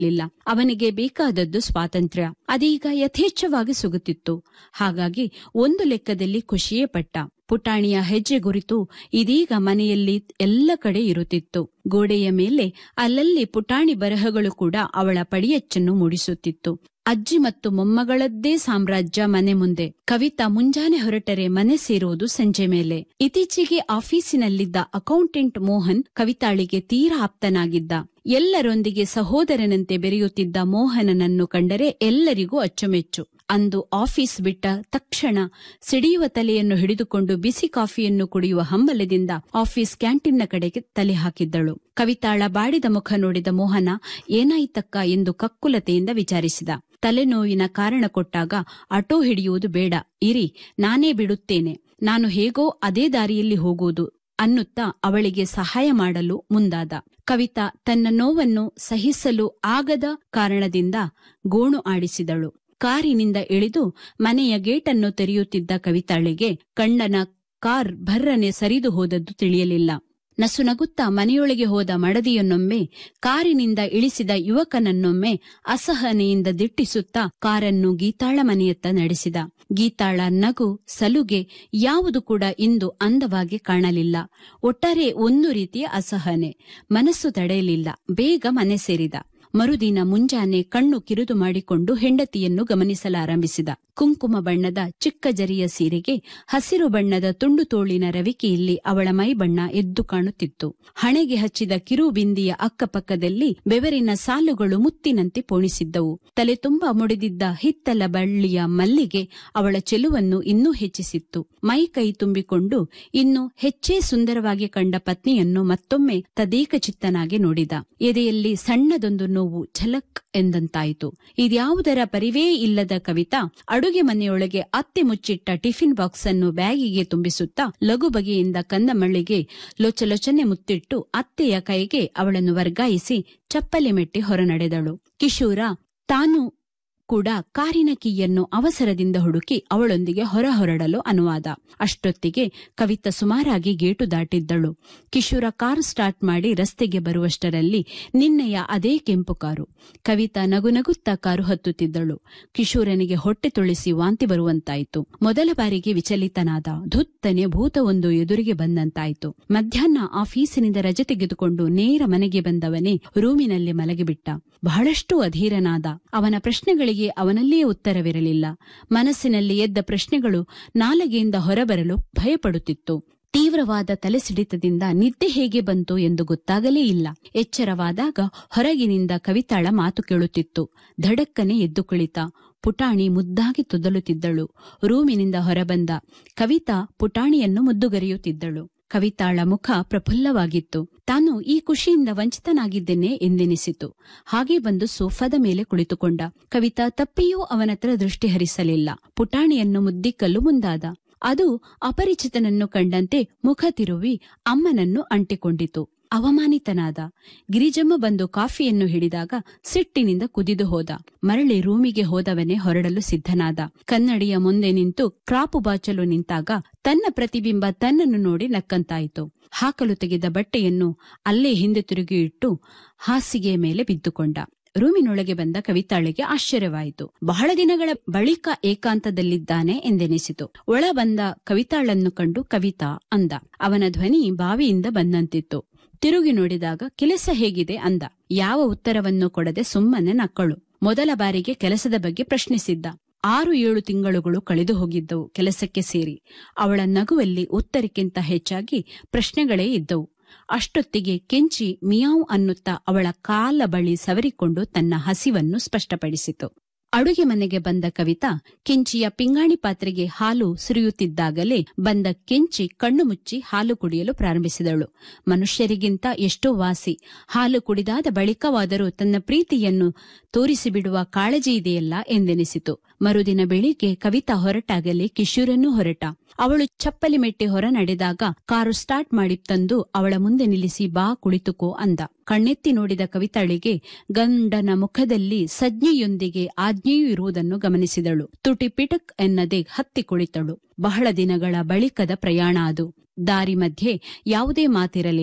ಲಿಲ್ಲ ಅವನಿಗೆ ಬೇಕಾದದ್ದು ಸ್ವಾತಂತ್ರ್ಯ ಅದೀಗ ಯಥೇಚ್ಛವಾಗಿ ಸಿಗುತ್ತಿತ್ತು ಹಾಗಾಗಿ ಒಂದು ಲೆಕ್ಕದಲ್ಲಿ ಖುಷಿಯೇ ಪಟ್ಟ ಪುಟಾಣಿಯ ಹೆಜ್ಜೆ ಗುರಿತು ಇದೀಗ ಮನೆಯಲ್ಲಿ ಎಲ್ಲ ಕಡೆ ಇರುತ್ತಿತ್ತು ಗೋಡೆಯ ಮೇಲೆ ಅಲ್ಲಲ್ಲಿ ಪುಟಾಣಿ ಬರಹಗಳು ಕೂಡ ಅವಳ ಪಡಿಯಚ್ಚನ್ನು ಮೂಡಿಸುತ್ತಿತ್ತು ಅಜ್ಜಿ ಮತ್ತು ಮೊಮ್ಮಗಳದ್ದೇ ಸಾಮ್ರಾಜ್ಯ ಮನೆ ಮುಂದೆ ಕವಿತಾ ಮುಂಜಾನೆ ಹೊರಟರೆ ಮನೆ ಸೇರುವುದು ಸಂಜೆ ಮೇಲೆ ಇತ್ತೀಚೆಗೆ ಆಫೀಸಿನಲ್ಲಿದ್ದ ಅಕೌಂಟೆಂಟ್ ಮೋಹನ್ ಕವಿತಾಳಿಗೆ ತೀರಾ ಆಪ್ತನಾಗಿದ್ದ ಎಲ್ಲರೊಂದಿಗೆ ಸಹೋದರನಂತೆ ಬೆರೆಯುತ್ತಿದ್ದ ಮೋಹನನನ್ನು ಕಂಡರೆ ಎಲ್ಲರಿಗೂ ಅಚ್ಚುಮೆಚ್ಚು ಅಂದು ಆಫೀಸ್ ಬಿಟ್ಟ ತಕ್ಷಣ ಸಿಡಿಯುವ ತಲೆಯನ್ನು ಹಿಡಿದುಕೊಂಡು ಬಿಸಿ ಕಾಫಿಯನ್ನು ಕುಡಿಯುವ ಹಂಬಲದಿಂದ ಆಫೀಸ್ ಕ್ಯಾಂಟೀನ್ನ ಕಡೆಗೆ ತಲೆ ಹಾಕಿದ್ದಳು ಕವಿತಾಳ ಬಾಡಿದ ಮುಖ ನೋಡಿದ ಮೋಹನ ಏನಾಯ್ತಕ್ಕ ಎಂದು ಕಕ್ಕುಲತೆಯಿಂದ ವಿಚಾರಿಸಿದ ತಲೆನೋವಿನ ಕಾರಣ ಕೊಟ್ಟಾಗ ಆಟೋ ಹಿಡಿಯುವುದು ಬೇಡ ಇರಿ ನಾನೇ ಬಿಡುತ್ತೇನೆ ನಾನು ಹೇಗೋ ಅದೇ ದಾರಿಯಲ್ಲಿ ಹೋಗುವುದು ಅನ್ನುತ್ತಾ ಅವಳಿಗೆ ಸಹಾಯ ಮಾಡಲು ಮುಂದಾದ ಕವಿತಾ ತನ್ನ ನೋವನ್ನು ಸಹಿಸಲು ಆಗದ ಕಾರಣದಿಂದ ಗೋಣು ಆಡಿಸಿದಳು ಕಾರಿನಿಂದ ಇಳಿದು ಮನೆಯ ಗೇಟನ್ನು ತೆರೆಯುತ್ತಿದ್ದ ಕವಿತಾಳಿಗೆ ಕಣ್ಣನ ಕಾರ್ ಭರ್ರನೆ ಸರಿದು ಹೋದದ್ದು ತಿಳಿಯಲಿಲ್ಲ ನಸುನಗುತ್ತಾ ಮನೆಯೊಳಗೆ ಹೋದ ಮಡದಿಯನ್ನೊಮ್ಮೆ ಕಾರಿನಿಂದ ಇಳಿಸಿದ ಯುವಕನನ್ನೊಮ್ಮೆ ಅಸಹನೆಯಿಂದ ದಿಟ್ಟಿಸುತ್ತಾ ಕಾರನ್ನು ಗೀತಾಳ ಮನೆಯತ್ತ ನಡೆಸಿದ ಗೀತಾಳ ನಗು ಸಲುಗೆ ಯಾವುದು ಕೂಡ ಇಂದು ಅಂದವಾಗಿ ಕಾಣಲಿಲ್ಲ ಒಟ್ಟಾರೆ ಒಂದು ರೀತಿಯ ಅಸಹನೆ ಮನಸ್ಸು ತಡೆಯಲಿಲ್ಲ ಬೇಗ ಮನೆ ಸೇರಿದ ಮರುದಿನ ಮುಂಜಾನೆ ಕಣ್ಣು ಕಿರುದು ಮಾಡಿಕೊಂಡು ಹೆಂಡತಿಯನ್ನು ಗಮನಿಸಲಾರಂಭಿಸಿದ ಕುಂಕುಮ ಬಣ್ಣದ ಚಿಕ್ಕ ಜರಿಯ ಸೀರೆಗೆ ಹಸಿರು ಬಣ್ಣದ ತುಂಡು ತೋಳಿನ ರವಿಕೆಯಲ್ಲಿ ಅವಳ ಮೈ ಬಣ್ಣ ಎದ್ದು ಕಾಣುತ್ತಿತ್ತು ಹಣೆಗೆ ಹಚ್ಚಿದ ಕಿರುಬಿಂದಿಯ ಅಕ್ಕಪಕ್ಕದಲ್ಲಿ ಬೆವರಿನ ಸಾಲುಗಳು ಮುತ್ತಿನಂತೆ ಪೋಣಿಸಿದ್ದವು ತಲೆ ತುಂಬಾ ಮುಡಿದಿದ್ದ ಹಿತ್ತಲ ಬಳ್ಳಿಯ ಮಲ್ಲಿಗೆ ಅವಳ ಚೆಲುವನ್ನು ಇನ್ನೂ ಹೆಚ್ಚಿಸಿತ್ತು ಮೈ ಕೈ ತುಂಬಿಕೊಂಡು ಇನ್ನು ಹೆಚ್ಚೇ ಸುಂದರವಾಗಿ ಕಂಡ ಪತ್ನಿಯನ್ನು ಮತ್ತೊಮ್ಮೆ ತದೇಕ ಚಿತ್ತನಾಗಿ ನೋಡಿದ ಎದೆಯಲ್ಲಿ ಸಣ್ಣದೊಂದು ನೋವು ಝಲಕ್ ಎಂದಂತಾಯಿತು ಇದ್ಯಾವುದರ ಪರಿವೇ ಇಲ್ಲದ ಕವಿತಾ ಅಡುಗೆ ಮನೆಯೊಳಗೆ ಅತ್ತೆ ಮುಚ್ಚಿಟ್ಟ ಟಿಫಿನ್ ಬಾಕ್ಸ್ ಅನ್ನು ಬ್ಯಾಗಿಗೆ ತುಂಬಿಸುತ್ತಾ ಲಘು ಬಗೆಯಿಂದ ಕಂದಮಳ್ಳಿಗೆ ಲೊಚಲೊಚನೆ ಮುತ್ತಿಟ್ಟು ಅತ್ತೆಯ ಕೈಗೆ ಅವಳನ್ನು ವರ್ಗಾಯಿಸಿ ಚಪ್ಪಲಿ ಮೆಟ್ಟಿ ಹೊರನಡೆದಳು ಕಿಶೋರ ತಾನು ಕೂಡ ಕಾರಿನ ಕೀಯನ್ನು ಅವಸರದಿಂದ ಹುಡುಕಿ ಅವಳೊಂದಿಗೆ ಹೊರ ಹೊರಡಲು ಅನುವಾದ ಅಷ್ಟೊತ್ತಿಗೆ ಕವಿತ ಸುಮಾರಾಗಿ ಗೇಟು ದಾಟಿದ್ದಳು ಕಿಶೋರ ಕಾರು ಸ್ಟಾರ್ಟ್ ಮಾಡಿ ರಸ್ತೆಗೆ ಬರುವಷ್ಟರಲ್ಲಿ ನಿನ್ನೆಯ ಅದೇ ಕೆಂಪು ಕಾರು ಕವಿತಾ ನಗುನಗುತ್ತಾ ಕಾರು ಹತ್ತುತ್ತಿದ್ದಳು ಕಿಶೋರನಿಗೆ ಹೊಟ್ಟೆ ತುಳಿಸಿ ವಾಂತಿ ಬರುವಂತಾಯಿತು ಮೊದಲ ಬಾರಿಗೆ ವಿಚಲಿತನಾದ ಧುತ್ತನೆ ಭೂತವೊಂದು ಎದುರಿಗೆ ಬಂದಂತಾಯಿತು ಮಧ್ಯಾಹ್ನ ಆಫೀಸಿನಿಂದ ರಜೆ ತೆಗೆದುಕೊಂಡು ನೇರ ಮನೆಗೆ ಬಂದವನೇ ರೂಮಿನಲ್ಲಿ ಮಲಗಿಬಿಟ್ಟ ಬಹಳಷ್ಟು ಅಧೀರನಾದ ಅವನ ಪ್ರಶ್ನೆಗಳಿಗೆ ಅವನಲ್ಲಿಯೇ ಉತ್ತರವಿರಲಿಲ್ಲ ಮನಸ್ಸಿನಲ್ಲಿ ಎದ್ದ ಪ್ರಶ್ನೆಗಳು ನಾಲಗೆಯಿಂದ ಹೊರಬರಲು ಭಯಪಡುತ್ತಿತ್ತು ತೀವ್ರವಾದ ತಲೆಸಿಡಿತದಿಂದ ನಿದ್ದೆ ಹೇಗೆ ಬಂತು ಎಂದು ಗೊತ್ತಾಗಲೇ ಇಲ್ಲ ಎಚ್ಚರವಾದಾಗ ಹೊರಗಿನಿಂದ ಕವಿತಾಳ ಮಾತು ಕೇಳುತ್ತಿತ್ತು ಧಡಕ್ಕನೆ ಎದ್ದು ಕುಳಿತ ಪುಟಾಣಿ ಮುದ್ದಾಗಿ ತುದಲುತ್ತಿದ್ದಳು ರೂಮಿನಿಂದ ಹೊರಬಂದ ಕವಿತಾ ಪುಟಾಣಿಯನ್ನು ಮುದ್ದುಗರೆಯುತ್ತಿದ್ದಳು ಕವಿತಾಳ ಮುಖ ಪ್ರಫುಲ್ಲವಾಗಿತ್ತು ತಾನು ಈ ಖುಷಿಯಿಂದ ವಂಚಿತನಾಗಿದ್ದೇನೆ ಎಂದೆನಿಸಿತು ಹಾಗೆ ಬಂದು ಸೋಫಾದ ಮೇಲೆ ಕುಳಿತುಕೊಂಡ ಕವಿತಾ ತಪ್ಪಿಯೂ ಅವನತ್ರ ದೃಷ್ಟಿ ಹರಿಸಲಿಲ್ಲ ಪುಟಾಣಿಯನ್ನು ಮುದ್ದಿಕ್ಕಲು ಮುಂದಾದ ಅದು ಅಪರಿಚಿತನನ್ನು ಕಂಡಂತೆ ಮುಖ ತಿರುವಿ ಅಮ್ಮನನ್ನು ಅಂಟಿಕೊಂಡಿತು ಅವಮಾನಿತನಾದ ಗಿರಿಜಮ್ಮ ಬಂದು ಕಾಫಿಯನ್ನು ಹಿಡಿದಾಗ ಸಿಟ್ಟಿನಿಂದ ಕುದಿದು ಹೋದ ಮರಳಿ ರೂಮಿಗೆ ಹೋದವನೇ ಹೊರಡಲು ಸಿದ್ಧನಾದ ಕನ್ನಡಿಯ ಮುಂದೆ ನಿಂತು ಕ್ರಾಪು ಬಾಚಲು ನಿಂತಾಗ ತನ್ನ ಪ್ರತಿಬಿಂಬ ತನ್ನನ್ನು ನೋಡಿ ನಕ್ಕಂತಾಯಿತು ಹಾಕಲು ತೆಗೆದ ಬಟ್ಟೆಯನ್ನು ಅಲ್ಲೇ ಹಿಂದೆ ತಿರುಗಿ ಇಟ್ಟು ಹಾಸಿಗೆಯ ಮೇಲೆ ಬಿದ್ದುಕೊಂಡ ರೂಮಿನೊಳಗೆ ಬಂದ ಕವಿತಾಳಿಗೆ ಆಶ್ಚರ್ಯವಾಯಿತು ಬಹಳ ದಿನಗಳ ಬಳಿಕ ಏಕಾಂತದಲ್ಲಿದ್ದಾನೆ ಎಂದೆನಿಸಿತು ಒಳ ಬಂದ ಕವಿತಾಳನ್ನು ಕಂಡು ಕವಿತಾ ಅಂದ ಅವನ ಧ್ವನಿ ಬಾವಿಯಿಂದ ಬಂದಂತಿತ್ತು ತಿರುಗಿ ನೋಡಿದಾಗ ಕೆಲಸ ಹೇಗಿದೆ ಅಂದ ಯಾವ ಉತ್ತರವನ್ನು ಕೊಡದೆ ಸುಮ್ಮನೆ ನಕ್ಕಳು ಮೊದಲ ಬಾರಿಗೆ ಕೆಲಸದ ಬಗ್ಗೆ ಪ್ರಶ್ನಿಸಿದ್ದ ಆರು ಏಳು ತಿಂಗಳುಗಳು ಕಳೆದು ಹೋಗಿದ್ದವು ಕೆಲಸಕ್ಕೆ ಸೇರಿ ಅವಳ ನಗುವಲ್ಲಿ ಉತ್ತರಕ್ಕಿಂತ ಹೆಚ್ಚಾಗಿ ಪ್ರಶ್ನೆಗಳೇ ಇದ್ದವು ಅಷ್ಟೊತ್ತಿಗೆ ಕೆಂಚಿ ಮಿಯಾವ್ ಅನ್ನುತ್ತಾ ಅವಳ ಕಾಲ ಬಳಿ ಸವರಿಕೊಂಡು ತನ್ನ ಹಸಿವನ್ನು ಸ್ಪಷ್ಟಪಡಿಸಿತು ಅಡುಗೆ ಮನೆಗೆ ಬಂದ ಕವಿತಾ ಕೆಂಚಿಯ ಪಿಂಗಾಣಿ ಪಾತ್ರೆಗೆ ಹಾಲು ಸುರಿಯುತ್ತಿದ್ದಾಗಲೇ ಬಂದ ಕೆಂಚಿ ಕಣ್ಣು ಮುಚ್ಚಿ ಹಾಲು ಕುಡಿಯಲು ಪ್ರಾರಂಭಿಸಿದಳು ಮನುಷ್ಯರಿಗಿಂತ ಎಷ್ಟೋ ವಾಸಿ ಹಾಲು ಕುಡಿದಾದ ಬಳಿಕವಾದರೂ ತನ್ನ ಪ್ರೀತಿಯನ್ನು ತೋರಿಸಿಬಿಡುವ ಕಾಳಜಿ ಇದೆಯಲ್ಲ ಎಂದೆನಿಸಿತು ಮರುದಿನ ಬೆಳಿಗ್ಗೆ ಕವಿತಾ ಹೊರಟಾಗಲೇ ಕಿಶೋರನ್ನೂ ಹೊರಟ ಅವಳು ಚಪ್ಪಲಿ ಮೆಟ್ಟಿ ಹೊರ ನಡೆದಾಗ ಕಾರು ಸ್ಟಾರ್ಟ್ ಮಾಡಿ ತಂದು ಅವಳ ಮುಂದೆ ನಿಲ್ಲಿಸಿ ಬಾ ಕುಳಿತುಕೋ ಅಂದ ಕಣ್ಣೆತ್ತಿ ನೋಡಿದ ಕವಿತಾಳಿಗೆ ಗಂಡನ ಮುಖದಲ್ಲಿ ಸಜ್ಞೆಯೊಂದಿಗೆ ಆಜ್ಞೆಯೂ ಇರುವುದನ್ನು ಗಮನಿಸಿದಳು ತುಟಿ ಪಿಟಕ್ ಎನ್ನದೆ ಹತ್ತಿ ಕುಳಿತಳು ಬಹಳ ದಿನಗಳ ಬಳಿಕದ ಪ್ರಯಾಣ ಅದು ದಾರಿ ಮಧ್ಯೆ ಯಾವುದೇ ಮಾತಿರಲಿಲ್ಲ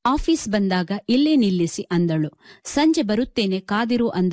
ಆಫೀಸ್ ಬಂದಾಗ ಇಲ್ಲೇ ನಿಲ್ಲಿಸಿ ಅಂದಳು ಸಂಜೆ ಬರುತ್ತೇನೆ ಕಾದಿರು ಅಂದ